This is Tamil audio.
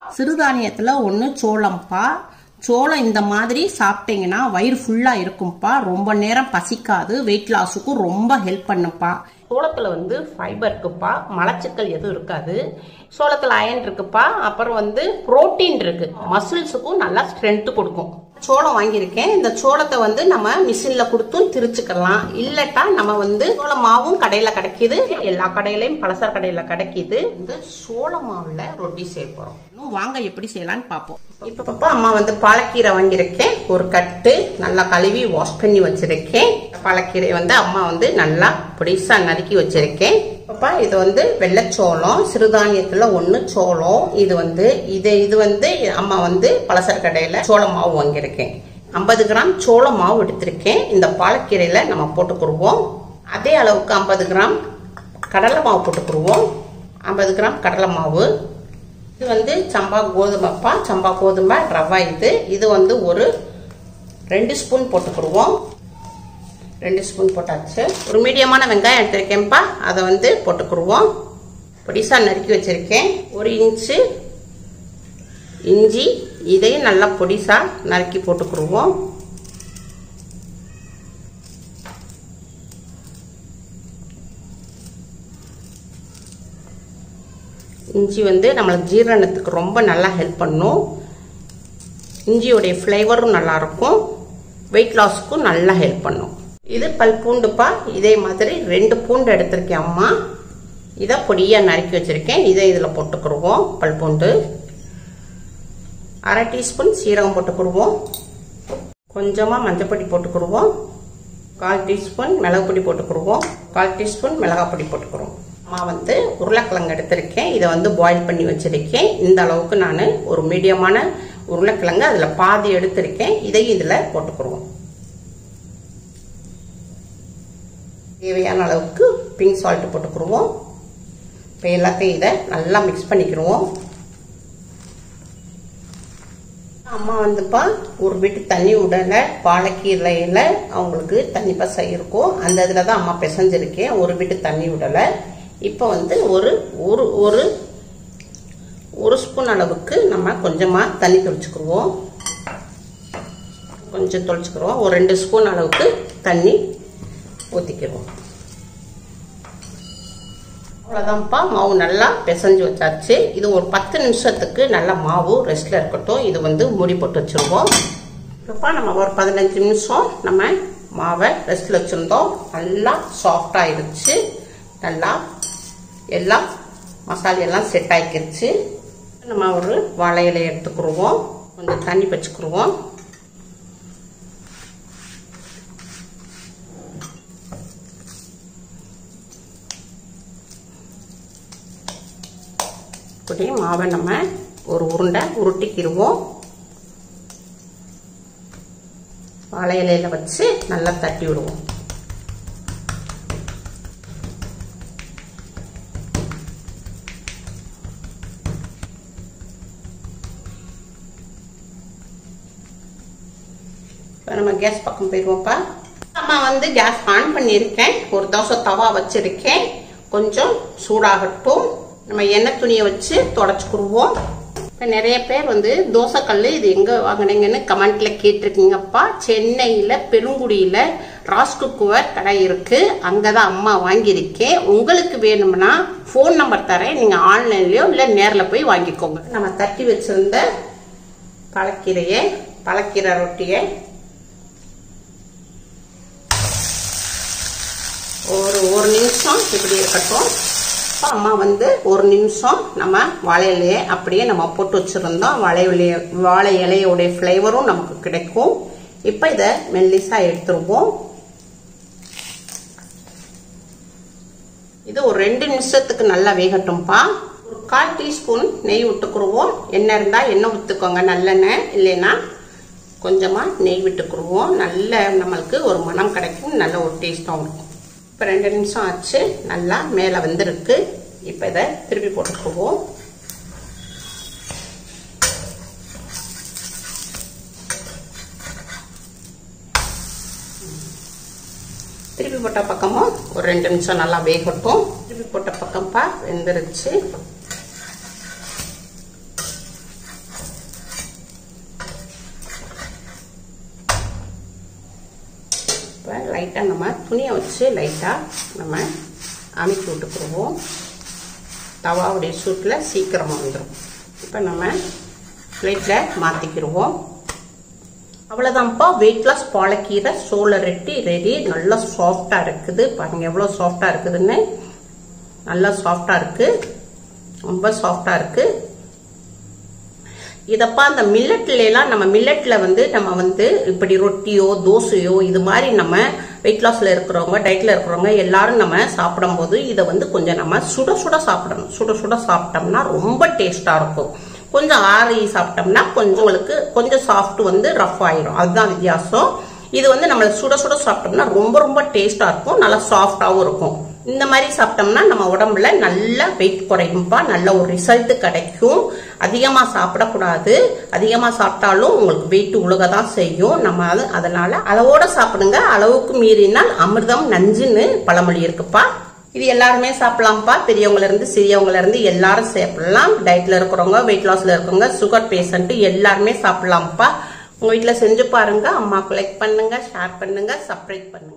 சிறுதானியத்தில் ஒன்று சோளம்ப்பா சோளம் இந்த மாதிரி சாப்பிட்டீங்கன்னா வயிறு ஃபுல்லாக இருக்கும்ப்பா ரொம்ப நேரம் பசிக்காது வெயிட் லாஸுக்கும் ரொம்ப ஹெல்ப் பண்ணுப்பா சோளத்தில் வந்து ஃபைபர் இருக்குப்பா மலச்சிக்கல் எதுவும் இருக்காது சோளத்தில் அயன் இருக்குப்பா அப்புறம் வந்து புரோட்டீன் இருக்கு மசில்ஸுக்கும் நல்லா ஸ்ட்ரென்த் கொடுக்கும் சோளம் வாங்கியிருக்கேன் இந்த சோளத்தை வந்து நம்ம மிஷின்ல கொடுத்தும் திரிச்சுக்கலாம் இல்லட்டா நம்ம வந்து சோள மாவும் கடையில கிடைக்குது எல்லா கடையிலயும் பலசர கடையில கிடைக்குது இந்த சோள மாவுல ரொட்டி செய்ய போறோம் இன்னும் வாங்க எப்படி செய்யலாம்னு பார்ப்போம் இப்ப பாப்பா அம்மா வந்து பாலக்கீரை வாங்கியிருக்கேன் ஒரு கட்டு நல்லா கழுவி வாஷ் பண்ணி வச்சிருக்கேன் பாலக்கீரை வந்து அம்மா வந்து நல்லா பொடிசா நறுக்கி வச்சிருக்கேன் பாப்பா இது வந்து வெள்ளைச்சோளம் சிறுதானியத்துல ஒண்ணு சோளம் இது வந்து இது இது வந்து அம்மா வந்து பலசர கடையில சோள மாவு வாங்கியிருக்கேன் ஐம்பது கிராம் சோள மாவு எடுத்திருக்கேன் இந்த பாலக்கீரையில நம்ம போட்டுக்குருவோம் அதே அளவுக்கு ஐம்பது கிராம் கடலை மாவு போட்டுக்குருவோம் ஐம்பது கிராம் கடலை மாவு இது வந்து சம்பா கோதுமைப்பா சம்பா கோதுமை ரவா இது இது வந்து ஒரு ரெண்டு ஸ்பூன் போட்டுக்குருவோம் ரெண்டு ஸ்பூன் போட்டாச்சு ஒரு மீடியமான வெங்காயம் எடுத்திருக்கேன்ப்பா அதை வந்து போட்டுக்குருவோம் பொடிசா நறுக்கி வச்சிருக்கேன் ஒரு இன்ச்சு இஞ்சி இதையும் நல்லா பொடிசா நறுக்கி போட்டுக்குருவோம் இஞ்சி வந்து நம்மளுக்கு ஜீரணத்துக்கு ரொம்ப நல்லா ஹெல்ப் பண்ணும் இஞ்சியோடைய ஃப்ளேவரும் நல்லா இருக்கும் வெயிட் லாஸ்க்கும் நல்லா ஹெல்ப் பண்ணும் இது பல் பூண்டுப்பா இதே மாதிரி ரெண்டு பூண்டு எடுத்திருக்கேன் அம்மா இதை பொடியாக நறுக்கி வச்சிருக்கேன் இதை இதில் போட்டுக்கிடுவோம் பல் பூண்டு அரை டீஸ்பூன் சீரகம் போட்டுக்கிடுவோம் கொஞ்சமாக மஞ்சப்பொடி போட்டுக்கிடுவோம் கால் டீஸ்பூன் மிளகு பொடி போட்டுக்கிடுவோம் கால் டீஸ்பூன் மிளகாய் பொடி போட்டுக்கிறோம் அம்மா வந்து உருளைக்கிழங்கு எடுத்திருக்கேன் இதை வந்து பாயில் பண்ணி வச்சிருக்கேன் இந்த அளவுக்கு நான் ஒரு மீடியமான உருளைக்கிழங்கு அதில் பாதி எடுத்திருக்கேன் இதையும் இதில் போட்டுக்கிடுவோம் தேவையான அளவுக்கு பிங்க் சால்ட் போட்டுக்கிடுவோம் இப்போ எல்லாத்தையும் இதை நல்லா மிக்ஸ் பண்ணிக்கிடுவோம் அம்மா வந்துப்பா ஒரு வீட்டு தண்ணி விடலை பாலக்கீரையில் அவங்களுக்கு தண்ணி பசை இருக்கும் அந்த இதில் தான் அம்மா பிசைஞ்சிருக்கேன் ஒரு வீட்டு தண்ணி விடலை இப்போ வந்து ஒரு ஒரு ஒரு ஒரு ஸ்பூன் அளவுக்கு நம்ம கொஞ்சமாக தண்ணி தொளிச்சுக்குருவோம் கொஞ்சம் தொளிச்சுக்குருவோம் ஒரு ரெண்டு ஸ்பூன் அளவுக்கு தண்ணி ஊற்றிக்கிடுவோம் அவ்வளோதான்ப்பா மாவு நல்லா பிசைஞ்சு வச்சாச்சு இது ஒரு பத்து நிமிஷத்துக்கு நல்லா மாவு ரெஸ்ட்டில் இருக்கட்டும் இது வந்து மூடி போட்டு வச்சுருவோம் இப்போப்பா நம்ம ஒரு பதினஞ்சு நிமிஷம் நம்ம மாவை ரெஸ்ட்டில் வச்சுருந்தோம் நல்லா சாஃப்ட் ஆயிடுச்சு நல்லா எல்லாம் மசாலையெல்லாம் செட் ஆகிக்கிருச்சு நம்ம ஒரு வாழை இலையை எடுத்துக்கிடுவோம் கொஞ்சம் தண்ணி வச்சுக்கிடுவோம் இப்படி மாவை நம்ம ஒரு உருண்டை உருட்டிக்கிடுவோம் வாழை இலையில வச்சு நல்லா தட்டி விடுவோம் இப்போ நம்ம கேஸ் பக்கம் போயிடுவோம்ப்பா அம்மா வந்து கேஸ் ஆன் பண்ணியிருக்கேன் ஒரு தோசை தவா வச்சிருக்கேன் கொஞ்சம் சூடாகட்டும் நம்ம எண்ணெய் துணியை வச்சு தொடச்சிக்கிடுவோம் இப்போ நிறைய பேர் வந்து தோசைக்கல் இது எங்கே வாங்கினீங்கன்னு கமெண்ட்ல கேட்டிருக்கீங்கப்பா சென்னையில் பெருங்குடியில் ராஸ்குக்குவர் கடை இருக்கு அங்கே தான் அம்மா வாங்கியிருக்கேன் உங்களுக்கு வேணும்னா ஃபோன் நம்பர் தரேன் நீங்கள் ஆன்லைன்லேயோ இல்லை நேரில் போய் வாங்கிக்கோங்க நம்ம தட்டி வச்சிருந்த பழக்கீரையை பழக்கீரை ரொட்டியை ஒரு ஒரு நிமிஷம் இப்படி இருக்கட்டும் இப்போ அம்மா வந்து ஒரு நிமிஷம் நம்ம வாழை இலையை அப்படியே நம்ம போட்டு வச்சுருந்தோம் வாழை இலைய வாழை இலையோடைய ஃப்ளேவரும் நமக்கு கிடைக்கும் இப்போ இதை மெல்லிஸாக எடுத்துருவோம் இது ஒரு ரெண்டு நிமிஷத்துக்கு நல்லா வேகட்டும்ப்பா ஒரு கால் டீஸ்பூன் நெய் விட்டுக்குருவோம் எண்ணெய் இருந்தால் எண்ணெய் ஊற்றுக்கோங்க நல்லெண்ணெய் இல்லைன்னா கொஞ்சமாக நெய் விட்டுக்குருவோம் நல்ல நம்மளுக்கு ஒரு மனம் கிடைக்கும் நல்ல ஒரு டேஸ்ட்டாகவும் இருக்கும் இப்போ ரெண்டு நிமிஷம் ஆச்சு நல்லா மேலே வந்துருக்கு இப்போ இதை திருப்பி போட்டுக்குவோம் திருப்பி போட்ட பக்கமும் ஒரு ரெண்டு நிமிஷம் நல்லா வேகட்டும் திருப்பி போட்ட பக்கம்ப்பா வெந்துருச்சு இப்போ லைட்டாக நம்ம துணியை வச்சு லைட்டாக நம்ம அமுக்கி விட்டுக்குருவோம் தவாவுடைய சூட்டில் சீக்கிரமாக வந்துடும் இப்போ நம்ம பிளேட்டில் மாற்றிக்கிடுவோம் அவ்வளோதான்ப்பா வெயிட் லாஸ் பாலக்கீரை சோள ரெட்டி ரெடி நல்லா சாஃப்டாக இருக்குது பாருங்க எவ்வளோ சாஃப்டாக இருக்குதுன்னு நல்லா சாஃப்டாக இருக்குது ரொம்ப சாஃப்டாக இருக்குது இதப்பா அந்த மில்லட்லாம் நம்ம மில்லட்ல வந்து நம்ம வந்து இப்படி ரொட்டியோ தோசையோ இது மாதிரி நம்ம வெயிட் லாஸ்ல இருக்கிறவங்க டயட்ல இருக்கிறவங்க எல்லாரும் நம்ம சாப்பிடும்போது இதை வந்து கொஞ்சம் நம்ம சுட சுட சாப்பிடணும் சுட சுட சாப்பிட்டோம்னா ரொம்ப டேஸ்டா இருக்கும் கொஞ்சம் ஆறி சாப்பிட்டோம்னா கொஞ்சம் உங்களுக்கு கொஞ்சம் சாஃப்ட் வந்து ரஃப் ஆயிரும் அதுதான் வித்தியாசம் இது வந்து நம்ம சுட சுட சாப்பிட்டோம்னா ரொம்ப ரொம்ப டேஸ்டா இருக்கும் நல்லா சாஃப்டாவும் இருக்கும் இந்த மாதிரி சாப்பிட்டோம்னா நம்ம உடம்புல நல்ல வெயிட் குறையும்பா நல்ல ஒரு ரிசல்ட் கிடைக்கும் அதிகமா சாப்பிடக்கூடாது அதிகமா சாப்பிட்டாலும் உங்களுக்கு வெயிட் உழுக தான் செய்யும் நம்ம அது அதனால அளவோட சாப்பிடுங்க அளவுக்கு மீறினால் அமிர்தம் நஞ்சுன்னு பழமொழி இருக்குப்பா இது எல்லாருமே சாப்பிடலாம்ப்பா பெரியவங்கள இருந்து சிறியவங்கள இருந்து எல்லாரும் சாப்பிடலாம் டயட்ல இருக்கிறவங்க வெயிட் லாஸ்ல இருக்கிறவங்க சுகர் பேஷண்ட் எல்லாருமே சாப்பிடலாம்ப்பா உங்க வீட்டுல செஞ்சு பாருங்க அம்மாவுக்கு லைக் பண்ணுங்க ஷேர் பண்ணுங்க சப்ஸ்கிரைப் பண்ணுங்க